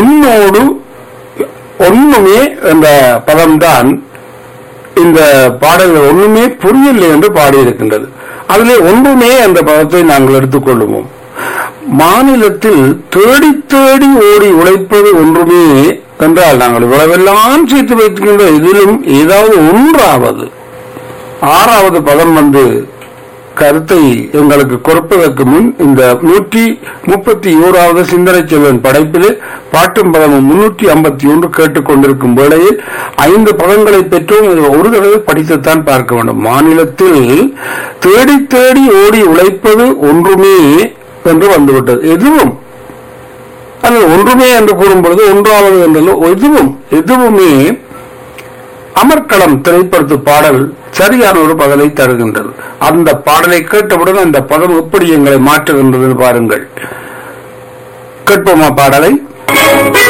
உன்னோடு ஒண்ணுமே என்ற பதம்தான் இந்த பாடல்கள் ஒண்ணுமே புரியவில்லை என்று பாடியிருக்கின்றது அதிலே ஒன்றுமே என்ற பதத்தை நாங்கள் எடுத்துக்கொள்ளுவோம் மாநிலத்தில் தேடி தேடி ஓடி உழைப்பது ஒன்றுமே என்றால் நாங்கள் இவ்வளவெல்லாம் சேர்த்து வைத்துக்கின்ற இதிலும் ஏதாவது ஒன்றாவது ஆறாவது பதம் வந்து கருத்தை எங்களுக்கு கொடுப்பதற்கு முன் இந்த நூற்றி முப்பத்தி ஓராவது சிந்தனை செல்வன் படைப்பிலே பாட்டும் பதமும் முன்னூற்றி ஐம்பத்தி ஒன்று கேட்டுக்கொண்டிருக்கும் வேளையில் ஐந்து பதங்களை பெற்றோம் இதில் ஒரு தடவை படித்துத்தான் பார்க்க வேண்டும் மாநிலத்தில் தேடி தேடி ஓடி உழைப்பது ஒன்றுமே என்று வந்துவிட்டது எதுவும் அது ஒன்றுமே என்று கூறும் பொழுது ஒன்றாவது என்றாலும் எதுவும் எதுவுமே அமர்க்களம் திரைப்படத்து பாடல் சரியான ஒரு பதலை தருகின்றது அந்த பாடலை கேட்டவுடன் அந்த பதம் எப்படி எங்களை மாற்றுகின்றது பாருங்கள் கேட்போமா பாடலை